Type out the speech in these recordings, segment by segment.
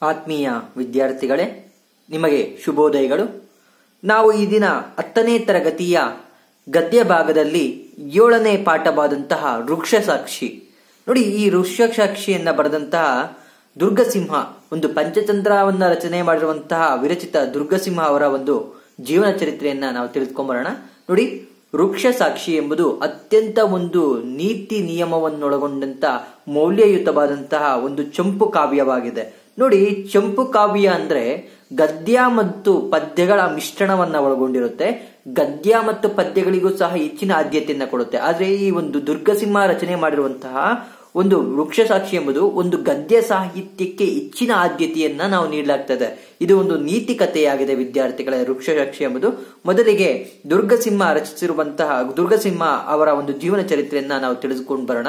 ಆತ್ಮೀಯ ವಿದ್ಯಾರ್ಥಿಗಳೇ ನಿಮಗೆ ಶುಭೋದಯಗಳು ನಾವು ಈ ದಿನ ಹತ್ತನೇ ತರಗತಿಯ ಗದ್ಯ ಭಾಗದಲ್ಲಿ ಏಳನೇ ಪಾಠವಾದಂತಹ ವೃಕ್ಷ ಸಾಕ್ಷಿ ನೋಡಿ ಈ ವೃಕ್ಷ ಸಾಕ್ಷಿಯನ್ನ ಬರೆದಂತಹ ದುರ್ಗಸಿಂಹ ಒಂದು ಪಂಚತಂತ್ರವನ್ನ ರಚನೆ ಮಾಡಿರುವಂತಹ ವಿರಚಿತ ದುರ್ಗಸಿಂಹ ಅವರ ಒಂದು ಜೀವನ ಚರಿತ್ರೆಯನ್ನ ನಾವು ತಿಳಿದುಕೊಂಬರೋಣ ನೋಡಿ ವೃಕ್ಷ ಸಾಕ್ಷಿ ಎಂಬುದು ಅತ್ಯಂತ ಒಂದು ನೀತಿ ನಿಯಮವನ್ನೊಳಗೊಂಡಂತ ಮೌಲ್ಯಯುತವಾದಂತಹ ಒಂದು ಚಂಪು ಕಾವ್ಯವಾಗಿದೆ ನೋಡಿ ಚಂಪು ಕಾವ್ಯ ಅಂದ್ರೆ ಗದ್ಯ ಮತ್ತು ಪದ್ಯಗಳ ಮಿಶ್ರಣವನ್ನ ಒಳಗೊಂಡಿರುತ್ತೆ ಗದ್ಯ ಮತ್ತು ಪದ್ಯಗಳಿಗೂ ಸಹ ಹೆಚ್ಚಿನ ಆದ್ಯತೆಯನ್ನ ಕೊಡುತ್ತೆ ಆದ್ರೆ ಈ ಒಂದು ದುರ್ಗಸಿಂಹ ರಚನೆ ಮಾಡಿರುವಂತಹ ಒಂದು ವೃಕ್ಷ ಸಾಕ್ಷಿ ಎಂಬುದು ಒಂದು ಗದ್ಯ ಸಾಹಿತ್ಯಕ್ಕೆ ಹೆಚ್ಚಿನ ಆದ್ಯತೆಯನ್ನ ನಾವು ನೀಡಲಾಗ್ತದೆ ಇದು ಒಂದು ನೀತಿ ಕಥೆಯಾಗಿದೆ ವಿದ್ಯಾರ್ಥಿಗಳ ವೃಕ್ಷ ಸಾಕ್ಷಿ ಎಂಬುದು ಮೊದಲಿಗೆ ದುರ್ಗಸಿಂಹ ರಚಿಸಿರುವಂತಹ ದುರ್ಗಸಿಂಹ ಅವರ ಒಂದು ಜೀವನ ಚರಿತ್ರೆಯನ್ನ ನಾವು ತಿಳಿದುಕೊಂಡು ಬರೋಣ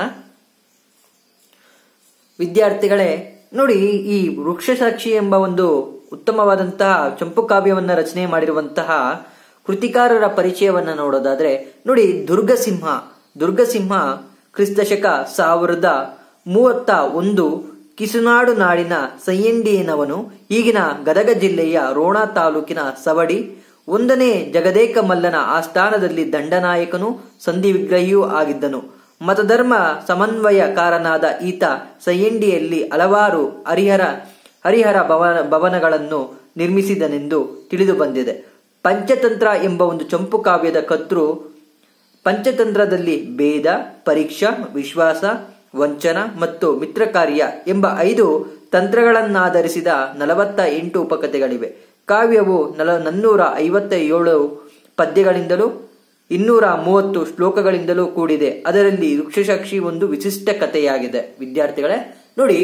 ವಿದ್ಯಾರ್ಥಿಗಳೇ ನೋಡಿ ಈ ವೃಕ್ಷ ಸಾಕ್ಷಿ ಎಂಬ ಒಂದು ಉತ್ತಮವಾದಂತಹ ಚಂಪು ಕಾವ್ಯವನ್ನ ರಚನೆ ಮಾಡಿರುವಂತಹ ಕೃತಿಕಾರರ ಪರಿಚಯವನ್ನ ನೋಡೋದಾದ್ರೆ ನೋಡಿ ದುರ್ಗಸಿಂಹ ದುರ್ಗಸಿಂಹ ಕ್ರಿಸ್ತಶಕ ಸಾವಿರದ ಮೂವತ್ತ ಒಂದು ಕಿಸುನಾಡು ನಾಡಿನ ಸೈಯಂಡಿಯನವನು ಈಗಿನ ಗದಗ ಜಿಲ್ಲೆಯ ರೋಣ ತಾಲೂಕಿನ ಸವಡಿ ಒಂದನೇ ಜಗದೇಕ ಮಲ್ಲನ ಆಸ್ಥಾನದಲ್ಲಿ ದಂಡನಾಯಕನು ಸಂಧಿ ವಿಗ್ರಹಿಯೂ ಆಗಿದ್ದನು ಮತಧರ್ಮ ಸಮನ್ವಯಕಾರನಾದ ಈತ ಸೈಯಂಡಿಯಲ್ಲಿ ಹಲವಾರು ಹರಿಹರ ಹರಿಹರ ಭವನ ಭವನಗಳನ್ನು ನಿರ್ಮಿಸಿದನೆಂದು ತಿಳಿದು ಬಂದಿದೆ ಪಂಚತಂತ್ರ ಎಂಬ ಒಂದು ಚಂಪು ಕಾವ್ಯದ ಕರ್ತೃ ಪಂಚತಂತ್ರದಲ್ಲಿ ಭೇದ ಪರೀಕ್ಷಾ ವಿಶ್ವಾಸ ವಂಚನ ಮತ್ತು ಮಿತ್ರಕಾರ್ಯ ಎಂಬ ಐದು ತಂತ್ರಗಳನ್ನಾಧರಿಸಿದ ನಲವತ್ತ ಎಂಟು ಉಪಕಥೆಗಳಿವೆ ಕಾವ್ಯವು ನಲ ನನ್ನೂರ ಐವತ್ತ ಏಳು ಪದ್ಯಗಳಿಂದಲೂ ಇನ್ನೂರ ಮೂವತ್ತು ಶ್ಲೋಕಗಳಿಂದಲೂ ಕೂಡಿದೆ ಅದರಲ್ಲಿ ವೃಕ್ಷಸಾಕ್ಷಿ ಒಂದು ವಿಶಿಷ್ಟ ಕಥೆಯಾಗಿದೆ ವಿದ್ಯಾರ್ಥಿಗಳೇ ನೋಡಿ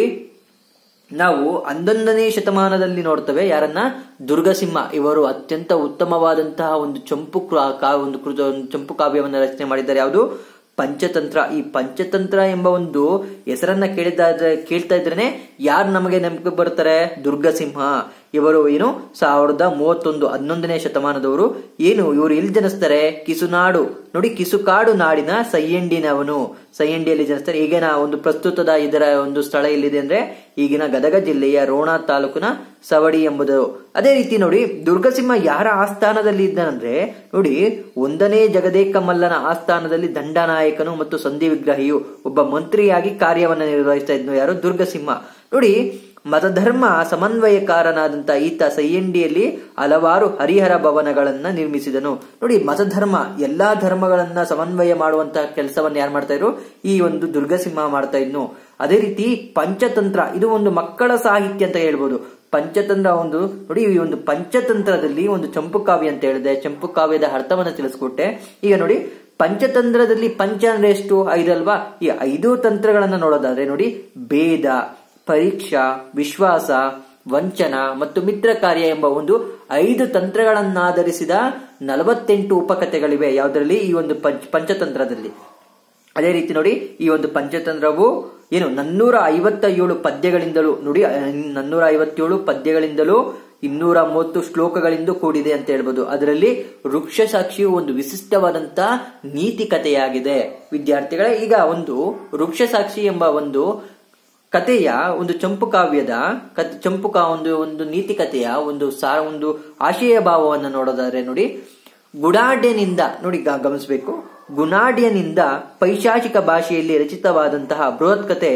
ನಾವು ಹನ್ನೊಂದನೇ ಶತಮಾನದಲ್ಲಿ ನೋಡ್ತೇವೆ ಯಾರನ್ನ ದುರ್ಗಸಿಂಹ ಇವರು ಅತ್ಯಂತ ಉತ್ತಮವಾದಂತಹ ಒಂದು ಚಂಪು ಒಂದು ಕೃತ ಒಂದು ಚಂಪು ಕಾವ್ಯವನ್ನು ರಚನೆ ಮಾಡಿದ್ದಾರೆ ಯಾವುದು ಪಂಚತಂತ್ರ ಈ ಪಂಚತಂತ್ರ ಎಂಬ ಒಂದು ಹೆಸರನ್ನ ಕೇಳಿದಾದ್ರೆ ಕೇಳ್ತಾ ಇದ್ರೇನೆ ಯಾರು ನಮಗೆ ನೆನಪು ಬರ್ತಾರೆ ದುರ್ಗಸಿಂಹ ಇವರು ಏನು ಸಾವಿರದ ಮೂವತ್ತೊಂದು ಹನ್ನೊಂದನೇ ಶತಮಾನದವರು ಏನು ಇವರು ಎಲ್ಲಿ ಜನಿಸ್ತಾರೆ ಕಿಸುನಾಡು ನೋಡಿ ಕಿಸುಕಾಡು ನಾಡಿನ ಸೈಯಂಡಿನವನು ಸೈಯಂಡಿಯಲ್ಲಿ ಜನಿಸ್ತಾರೆ ಈಗಿನ ಒಂದು ಪ್ರಸ್ತುತದ ಇದರ ಒಂದು ಸ್ಥಳ ಎಲ್ಲಿದೆ ಅಂದ್ರೆ ಈಗಿನ ಗದಗ ಜಿಲ್ಲೆಯ ರೋಣ ತಾಲೂಕಿನ ಸವಡಿ ಎಂಬುದು ಅದೇ ರೀತಿ ನೋಡಿ ದುರ್ಗಸಿಂಹ ಯಾರ ಆಸ್ಥಾನದಲ್ಲಿ ಇದ್ದಾನಂದ್ರೆ ನೋಡಿ ಒಂದನೇ ಜಗದೇಕ ಮಲ್ಲನ ಆಸ್ಥಾನದಲ್ಲಿ ದಂಡನಾಯಕನು ಮತ್ತು ಸಂಧಿ ವಿಗ್ರಹಿಯು ಒಬ್ಬ ಮಂತ್ರಿಯಾಗಿ ಕಾರ್ಯವನ್ನು ನಿರ್ವಹಿಸ್ತಾ ಇದ್ನು ಯಾರು ದುರ್ಗಸಿಂಹ ನೋಡಿ ಮತಧರ್ಮ ಸಮನ್ವಯಕಾರನಾದಂತ ಈತ ಸೈಯಂಡಿಯಲ್ಲಿ ಹಲವಾರು ಹರಿಹರ ಭವನಗಳನ್ನ ನಿರ್ಮಿಸಿದನು ನೋಡಿ ಮತಧರ್ಮ ಎಲ್ಲಾ ಧರ್ಮಗಳನ್ನ ಸಮನ್ವಯ ಮಾಡುವಂತಹ ಕೆಲಸವನ್ನ ಯಾರು ಮಾಡ್ತಾ ಇದ್ರು ಈ ಒಂದು ದುರ್ಗಸಿಂಹ ಮಾಡ್ತಾ ಇದ್ನು ಅದೇ ರೀತಿ ಪಂಚತಂತ್ರ ಇದು ಒಂದು ಮಕ್ಕಳ ಸಾಹಿತ್ಯ ಅಂತ ಹೇಳ್ಬೋದು ಪಂಚತಂತ್ರ ಒಂದು ನೋಡಿ ಈ ಒಂದು ಪಂಚತಂತ್ರದಲ್ಲಿ ಒಂದು ಚಂಪು ಕಾವ್ಯ ಅಂತ ಹೇಳಿದೆ ಚಂಪು ಕಾವ್ಯದ ಅರ್ಥವನ್ನ ತಿಳಿಸ್ಕೊಟ್ಟೆ ಈಗ ನೋಡಿ ಪಂಚತಂತ್ರದಲ್ಲಿ ಪಂಚ ಅಂದ್ರೆ ಎಷ್ಟು ಐದಲ್ವಾ ಈ ಐದು ತಂತ್ರಗಳನ್ನ ನೋಡೋದಾದ್ರೆ ನೋಡಿ ಭೇದ ಪರೀಕ್ಷಾ ವಿಶ್ವಾಸ ವಂಚನ ಮತ್ತು ಮಿತ್ರ ಕಾರ್ಯ ಎಂಬ ಒಂದು ಐದು ತಂತ್ರಗಳನ್ನಾಧರಿಸಿದ ನಲವತ್ತೆಂಟು ಉಪಕಥೆಗಳಿವೆ ಯಾವುದರಲ್ಲಿ ಈ ಒಂದು ಪಂಚ ಪಂಚತಂತ್ರದಲ್ಲಿ ಅದೇ ರೀತಿ ನೋಡಿ ಈ ಒಂದು ಪಂಚತಂತ್ರವು ಏನು ನನ್ನೂರ ಐವತ್ತ ಏಳು ಪದ್ಯಗಳಿಂದಲೂ ನೋಡಿ ನನ್ನೂರ ಐವತ್ತೇಳು ಪದ್ಯಗಳಿಂದಲೂ ಇನ್ನೂರ ಮೂವತ್ತು ಶ್ಲೋಕಗಳಿಂದ ಕೂಡಿದೆ ಅಂತ ಹೇಳ್ಬೋದು ಅದರಲ್ಲಿ ವೃಕ್ಷ ಸಾಕ್ಷಿಯು ಒಂದು ವಿಶಿಷ್ಟವಾದಂತ ನೀತಿ ಕಥೆಯಾಗಿದೆ ವಿದ್ಯಾರ್ಥಿಗಳೇ ಈಗ ಒಂದು ವೃಕ್ಷ ಸಾಕ್ಷಿ ಎಂಬ ಒಂದು ಕಥೆಯ ಒಂದು ಚಂಪು ಕಾವ್ಯದ ಚಂಪು ಕಾ ಒಂದು ಒಂದು ನೀತಿ ಕಥೆಯ ಒಂದು ಸಾ ಒಂದು ಆಶಯ ಭಾವವನ್ನು ನೋಡೋದಾದ್ರೆ ನೋಡಿ ಗುಡಾಡ್ಯನಿಂದ ನೋಡಿ ಗಮನಿಸಬೇಕು ಗುಣಾಡ್ಯನಿಂದ ಪೈಶಾಚಿಕ ಭಾಷೆಯಲ್ಲಿ ರಚಿತವಾದಂತಹ ಬೃಹತ್ ಕಥೆ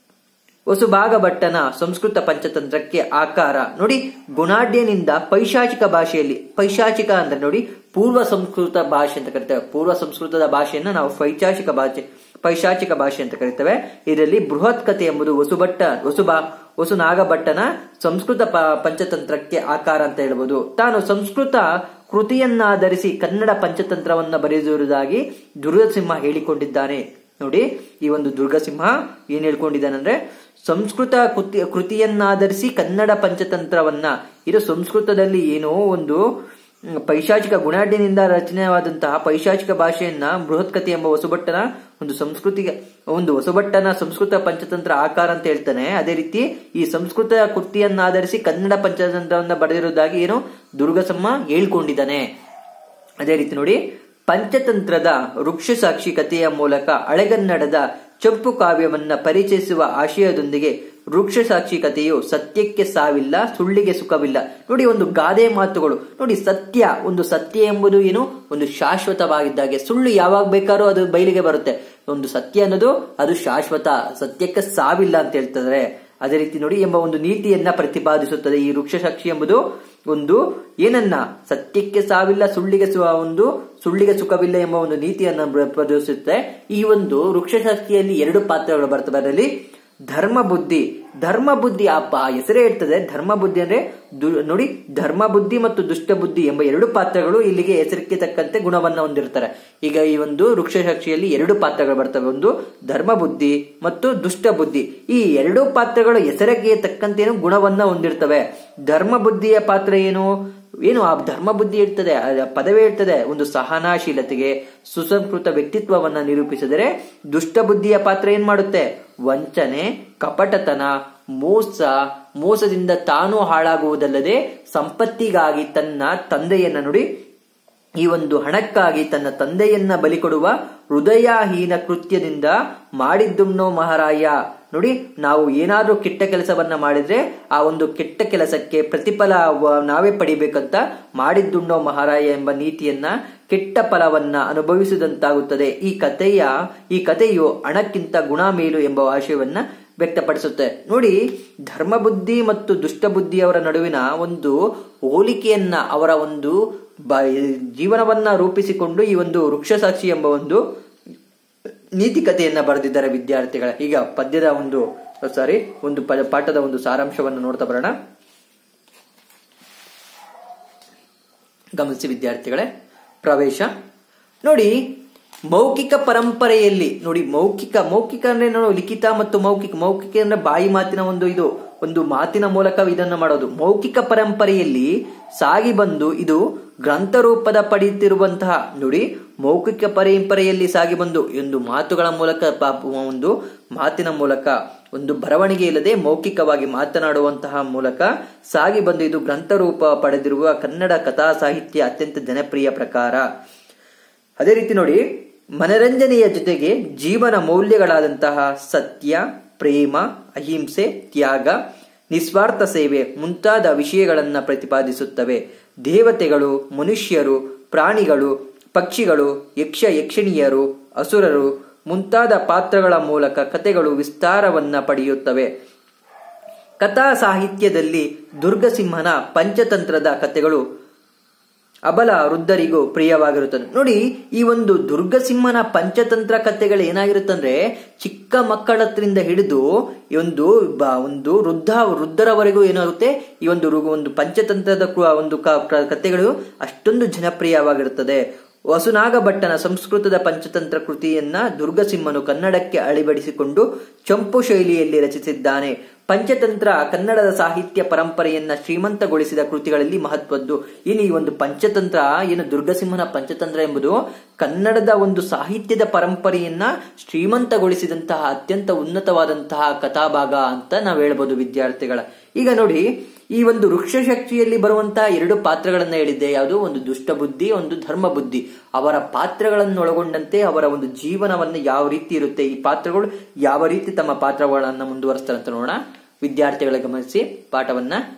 ಹೊಸುಭಾಗ ಭಟ್ಟನ ಸಂಸ್ಕೃತ ಪಂಚತಂತ್ರಕ್ಕೆ ಆಕಾರ ನೋಡಿ ಗುಣಾಡ್ಯನಿಂದ ಪೈಶಾಚಿಕ ಭಾಷೆಯಲ್ಲಿ ಪೈಶಾಚಿಕ ಅಂದ್ರೆ ನೋಡಿ ಪೂರ್ವ ಸಂಸ್ಕೃತ ಭಾಷೆ ಅಂತ ಕರಿತೇವೆ ಪೂರ್ವ ಸಂಸ್ಕೃತದ ಭಾಷೆಯನ್ನು ನಾವು ಪೈಶಾಚಿಕ ಭಾಷೆ ಪೈಶಾಚಿಕ ಭಾಷೆ ಅಂತ ಕರಿತೇವೆ ಇದರಲ್ಲಿ ಬೃಹತ್ ಕಥೆ ಎಂಬುದು ಹೊಸುಭಟ್ಟ ಹೊಸುಬಾ ಹೊಸು ನಾಗಭಟ್ಟನ ಸಂಸ್ಕೃತ ಪಂಚತಂತ್ರಕ್ಕೆ ಆಕಾರ ಅಂತ ಹೇಳ್ಬೋದು ತಾನು ಸಂಸ್ಕೃತ ಕೃತಿಯನ್ನಾಧರಿಸಿ ಕನ್ನಡ ಪಂಚತಂತ್ರವನ್ನ ಬರೆದಿರುವುದಾಗಿ ದುರ್ಗಸಿಂಹ ಹೇಳಿಕೊಂಡಿದ್ದಾನೆ ನೋಡಿ ಈ ಒಂದು ದುರ್ಗಸಿಂಹ ಏನ್ ಹೇಳ್ಕೊಂಡಿದ್ದಾನಂದ್ರೆ ಸಂಸ್ಕೃತ ಕೃತಿ ಕೃತಿಯನ್ನಾಧರಿಸಿ ಕನ್ನಡ ಪಂಚತಂತ್ರವನ್ನ ಇದು ಸಂಸ್ಕೃತದಲ್ಲಿ ಏನೋ ಒಂದು ಪೈಶಾಚಿಕ ಗುಣಾಢ್ಯನಿಂದ ರಚನೆಯಾದಂತಹ ಪೈಶಾಚಿಕ ಭಾಷೆಯನ್ನ ಬೃಹತ್ ಕಥೆ ಎಂಬ ಹೊಸಭಟ್ಟನ ಒಂದು ಸಂಸ್ಕೃತಿಗೆ ಒಂದು ಹೊಸಭಟ್ಟನ ಸಂಸ್ಕೃತ ಪಂಚತಂತ್ರ ಆಕಾರ ಅಂತ ಹೇಳ್ತಾನೆ ಅದೇ ರೀತಿ ಈ ಸಂಸ್ಕೃತ ಕೃತಿಯನ್ನಾಧರಿಸಿ ಕನ್ನಡ ಪಂಚತಂತ್ರವನ್ನ ಬರೆದಿರುವುದಾಗಿ ಏನು ದುರ್ಗಸಮ್ಮ ಹೇಳ್ಕೊಂಡಿದ್ದಾನೆ ಅದೇ ರೀತಿ ನೋಡಿ ಪಂಚತಂತ್ರದ ವೃಕ್ಷ ಸಾಕ್ಷಿ ಕಥೆಯ ಮೂಲಕ ಹಳೆಗನ್ನಡದ ಚಂಪು ಕಾವ್ಯವನ್ನ ಪರಿಚಯಿಸುವ ಆಶಯದೊಂದಿಗೆ ವೃಕ್ಷ ಸಾಕ್ಷಿ ಕಥೆಯು ಸತ್ಯಕ್ಕೆ ಸಾವಿಲ್ಲ ಸುಳ್ಳಿಗೆ ಸುಖವಿಲ್ಲ ನೋಡಿ ಒಂದು ಗಾದೆ ಮಾತುಗಳು ನೋಡಿ ಸತ್ಯ ಒಂದು ಸತ್ಯ ಎಂಬುದು ಏನು ಒಂದು ಶಾಶ್ವತವಾಗಿದ್ದಾಗೆ ಸುಳ್ಳು ಯಾವಾಗ ಬೇಕಾದ್ರೂ ಅದು ಬಯಲಿಗೆ ಬರುತ್ತೆ ಒಂದು ಸತ್ಯ ಅನ್ನೋದು ಅದು ಶಾಶ್ವತ ಸತ್ಯಕ್ಕೆ ಸಾವಿಲ್ಲ ಅಂತ ಹೇಳ್ತಾರೆ ಅದೇ ರೀತಿ ನೋಡಿ ಎಂಬ ಒಂದು ನೀತಿಯನ್ನ ಪ್ರತಿಪಾದಿಸುತ್ತದೆ ಈ ವೃಕ್ಷ ಸಾಕ್ಷಿ ಎಂಬುದು ಒಂದು ಏನನ್ನ ಸತ್ಯಕ್ಕೆ ಸಾವಿಲ್ಲ ಸುಳ್ಳಿಗೆ ಸು- ಒಂದು ಸುಳ್ಳಿಗೆ ಸುಖವಿಲ್ಲ ಎಂಬ ಒಂದು ನೀತಿಯನ್ನ ಪ್ರ- ಪ್ರದರ್ಶಿಸುತ್ತೆ ಈ ಒಂದು ವೃಕ್ಷ ಸಾಕ್ಷಿಯಲ್ಲಿ ಎರಡು ಪಾತ್ರಗಳು ಬರ್ತವೆ ಅದರಲ್ಲಿ ಧರ್ಮ ಬುದ್ಧಿ ಧರ್ಮ ಬುದ್ಧಿ ಆ ಪ- ಹೆಸರೇ ಇರ್ತದೆ ಧರ್ಮ ಬುದ್ಧಿ ಅಂದ್ರೆ ದು- ನೋಡಿ ಧರ್ಮ ಬುದ್ಧಿ ಮತ್ತು ದುಷ್ಟ ಬುದ್ಧಿ ಎಂಬ ಎರಡು ಪಾತ್ರಗಳು ಇಲ್ಲಿಗೆ ಹೆಸರಿಗೆ ತಕ್ಕಂತೆ ಗುಣವನ್ನ ಹೊಂದಿರ್ತಾರೆ ಈಗ ಈ ಒಂದು ವೃಕ್ಷ ಸಾಕ್ಷಿಯಲ್ಲಿ ಎರಡು ಪಾತ್ರಗಳು ಬರ್ತವೆ ಒಂದು ಧರ್ಮ ಬುದ್ಧಿ ಮತ್ತು ದುಷ್ಟ ಬುದ್ಧಿ ಈ ಎರಡು ಪಾತ್ರಗಳು ಹೆಸರಿಗೆ ತಕ್ಕಂತೆ ಏನು ಗುಣವನ್ನ ಹೊಂದಿರ್ತವೆ ಧರ್ಮ ಬುದ್ಧಿಯ ಪಾತ್ರ ಏನು ಏನು ಆ ಧರ್ಮ ಬುದ್ಧಿ ಇರ್ತದೆ ಆ ಪದವೇ ಇರ್ತದೆ ಒಂದು ಸಹನಾಶೀಲತೆಗೆ ಸುಸಂಸ್ಕೃತ ವ್ಯಕ್ತಿತ್ವವನ್ನ ನಿರೂಪಿಸಿದರೆ ದುಷ್ಟ ಬುದ್ಧಿಯ ಪಾತ್ರ ಏನ್ ಮಾಡುತ್ತೆ ವಂಚನೆ ಕಪಟತನ ಮೋಸ ಮೋಸದಿಂದ ತಾನು ಹಾಳಾಗುವುದಲ್ಲದೆ ಸಂಪತ್ತಿಗಾಗಿ ತನ್ನ ತಂದೆಯನ್ನ ನೋಡಿ ಈ ಒಂದು ಹಣಕ್ಕಾಗಿ ತನ್ನ ತಂದೆಯನ್ನ ಬಲಿ ಕೊಡುವ ಹೃದಯಹೀನ ಕೃತ್ಯದಿಂದ ಮಾಡಿದ್ದುಮ್ನೋ ಮಹಾರಾಯ ನೋಡಿ ನಾವು ಏನಾದ್ರೂ ಕೆಟ್ಟ ಕೆಲಸವನ್ನ ಮಾಡಿದ್ರೆ ಆ ಒಂದು ಕೆಟ್ಟ ಕೆಲಸಕ್ಕೆ ಪ್ರತಿಫಲ ವ- ನಾವೇ ಪಡಿಬೇಕಂತ ಮಾಡಿದ್ದುಣ್ಣೋ ಮಹಾರಾಯ ಎಂಬ ನೀತಿಯನ್ನ ಕೆಟ್ಟ ಫಲವನ್ನ ಅನುಭವಿಸಿದಂತಾಗುತ್ತದೆ ಈ ಕಥೆಯ ಈ ಕಥೆಯು ಹಣಕ್ಕಿಂತ ಗುಣ ಮೇಲು ಎಂಬ ಆಶಯವನ್ನ ವ್ಯಕ್ತಪಡಿಸುತ್ತೆ ನೋಡಿ ಧರ್ಮ ಬುದ್ಧಿ ಮತ್ತು ದುಷ್ಟ ಬುದ್ಧಿಯವರ ನಡುವಿನ ಒಂದು ಹೋಲಿಕೆಯನ್ನ ಅವರ ಒಂದು ಬ- ಜೀವನವನ್ನ ರೂಪಿಸಿಕೊಂಡು ಈ ಒಂದು ವೃಕ್ಷ ಸಾಕ್ಷಿ ಎಂಬ ಒಂದು ನೀತಿ ಕಥೆಯನ್ನ ಬರೆದಿದ್ದಾರೆ ವಿದ್ಯಾರ್ಥಿಗಳ ಈಗ ಪದ್ಯದ ಒಂದು ಸಾರಿ ಒಂದು ಪ- ಪಾಠದ ಒಂದು ಸಾರಾಂಶವನ್ನು ನೋಡ್ತಾ ಬರೋಣ ಗಮನಿಸಿ ವಿದ್ಯಾರ್ಥಿಗಳೇ ಪ್ರವೇಶ ನೋಡಿ ಮೌಖಿಕ ಪರಂಪರೆಯಲ್ಲಿ ನೋಡಿ ಮೌಖಿಕ ಮೌಖಿಕ ಅಂದ್ರೆ ನಾವು ಲಿಖಿತ ಮತ್ತು ಮೌಖಿಕ ಮೌಖಿಕ ಅಂದ್ರೆ ಬಾಯಿ ಮಾತಿನ ಒಂದು ಇದು ಒಂದು ಮಾತಿನ ಮೂಲಕ ಇದನ್ನು ಮಾಡೋದು ಮೌಖಿಕ ಪರಂಪರೆಯಲ್ಲಿ ಸಾಗಿ ಬಂದು ಇದು ಗ್ರಂಥ ರೂಪದ ಪಡೆಯುತ್ತಿರುವಂತಹ ನೋಡಿ ಮೌಖಿಕ ಪರಂಪರೆಯಲ್ಲಿ ಸಾಗಿ ಬಂದು ಒಂದು ಮಾತುಗಳ ಮೂಲಕ ಪಾಪ ಒಂದು ಮಾತಿನ ಮೂಲಕ ಒಂದು ಬರವಣಿಗೆ ಇಲ್ಲದೆ ಮೌಖಿಕವಾಗಿ ಮಾತನಾಡುವಂತಹ ಮೂಲಕ ಸಾಗಿ ಬಂದು ಇದು ಗ್ರಂಥ ರೂಪ ಪಡೆದಿರುವ ಕನ್ನಡ ಕಥಾ ಸಾಹಿತ್ಯ ಅತ್ಯಂತ ಜನಪ್ರಿಯ ಪ್ರಕಾರ ಅದೇ ರೀತಿ ನೋಡಿ ಮನರಂಜನೆಯ ಜೊತೆಗೆ ಜೀವನ ಮೌಲ್ಯಗಳಾದಂತಹ ಸತ್ಯ ಪ್ರೇಮ ಅಹಿಂಸೆ ತ್ಯಾಗ ನಿಸ್ವಾರ್ಥ ಸೇವೆ ಮುಂತಾದ ವಿಷಯಗಳನ್ನ ಪ್ರತಿಪಾದಿಸುತ್ತವೆ ದೇವತೆಗಳು ಮನುಷ್ಯರು ಪ್ರಾಣಿಗಳು ಪಕ್ಷಿಗಳು ಯಕ್ಷ ಯಕ್ಷಿಣಿಯರು ಅಸುರರು ಮುಂತಾದ ಪಾತ್ರಗಳ ಮೂಲಕ ಕಥೆಗಳು ವಿಸ್ತಾರವನ್ನ ಪಡೆಯುತ್ತವೆ ಕಥಾ ಸಾಹಿತ್ಯದಲ್ಲಿ ದುರ್ಗಸಿಂಹನ ಪಂಚತಂತ್ರದ ಕಥೆಗಳು ಅಬಲ ವೃದ್ಧರಿಗೂ ಪ್ರಿಯವಾಗಿರುತ್ತದೆ ನೋಡಿ ಈ ಒಂದು ದುರ್ಗಸಿಂಹನ ಪಂಚತಂತ್ರ ಕಥೆಗಳು ಏನಾಗಿರುತ್ತಂದ್ರೆ ಚಿಕ್ಕ ಮಕ್ಕಳತ್ರಿಂದ ಹಿಡಿದು ಈ ಒಂದು ಬ- ಒಂದು ವೃದ್ಧ ವೃದ್ಧರವರೆಗೂ ಏನಾಗುತ್ತೆ ಈ ಒಂದು ರು- ಒಂದು ಪಂಚತಂತ್ರದ ಕು- ಒಂದು ಕ- ಕ- ಕಥೆಗಳು ಅಷ್ಟೊಂದು ಜನಪ್ರಿಯವಾಗಿರುತ್ತದೆ ವಸುನಾಗ ಭಟ್ಟನ ಸಂಸ್ಕೃತದ ಪಂಚತಂತ್ರ ಕೃತಿಯನ್ನ ದುರ್ಗಸಿಂಹನು ಕನ್ನಡಕ್ಕೆ ಅಳಿಬಡಿಸಿಕೊಂಡು ಚಂಪು ಶೈಲಿಯಲ್ಲಿ ರಚಿಸಿದ್ದಾನೆ ಪಂಚತಂತ್ರ ಕನ್ನಡದ ಸಾಹಿತ್ಯ ಪರಂಪರೆಯನ್ನ ಶ್ರೀಮಂತಗೊಳಿಸಿದ ಕೃತಿಗಳಲ್ಲಿ ಮಹತ್ವದ್ದು ಇನ್ನು ಈ ಒಂದು ಪಂಚತಂತ್ರ ಏನು ದುರ್ಗಸಿಂಹನ ಪಂಚತಂತ್ರ ಎಂಬುದು ಕನ್ನಡದ ಒಂದು ಸಾಹಿತ್ಯದ ಪರಂಪರೆಯನ್ನ ಶ್ರೀಮಂತಗೊಳಿಸಿದಂತಹ ಅತ್ಯಂತ ಉನ್ನತವಾದಂತಹ ಕಥಾಭಾಗ ಅಂತ ನಾವು ಹೇಳ್ಬೋದು ವಿದ್ಯಾರ್ಥಿಗಳ ಈಗ ನೋಡಿ ಈ ಒಂದು ವೃಕ್ಷ ಶಕ್ತಿಯಲ್ಲಿ ಬರುವಂತಹ ಎರಡು ಪಾತ್ರಗಳನ್ನ ಹೇಳಿದ್ದೆ ಯಾವುದು ಒಂದು ದುಷ್ಟ ಬುದ್ಧಿ ಒಂದು ಧರ್ಮ ಬುದ್ಧಿ ಅವರ ಪಾತ್ರಗಳನ್ನು ಒಳಗೊಂಡಂತೆ ಅವರ ಒಂದು ಜೀವನವನ್ನು ಯಾವ ರೀತಿ ಇರುತ್ತೆ ಈ ಪಾತ್ರಗಳು ಯಾವ ರೀತಿ ತಮ್ಮ ಪಾತ್ರಗಳನ್ನ ಮುಂದುವರಿಸ್ತಾರೆ ಅಂತ ನೋಡೋಣ ವಿದ್ಯಾರ್ಥಿಗಳ ಗಮನಿಸಿ ಪಾಠವನ್ನ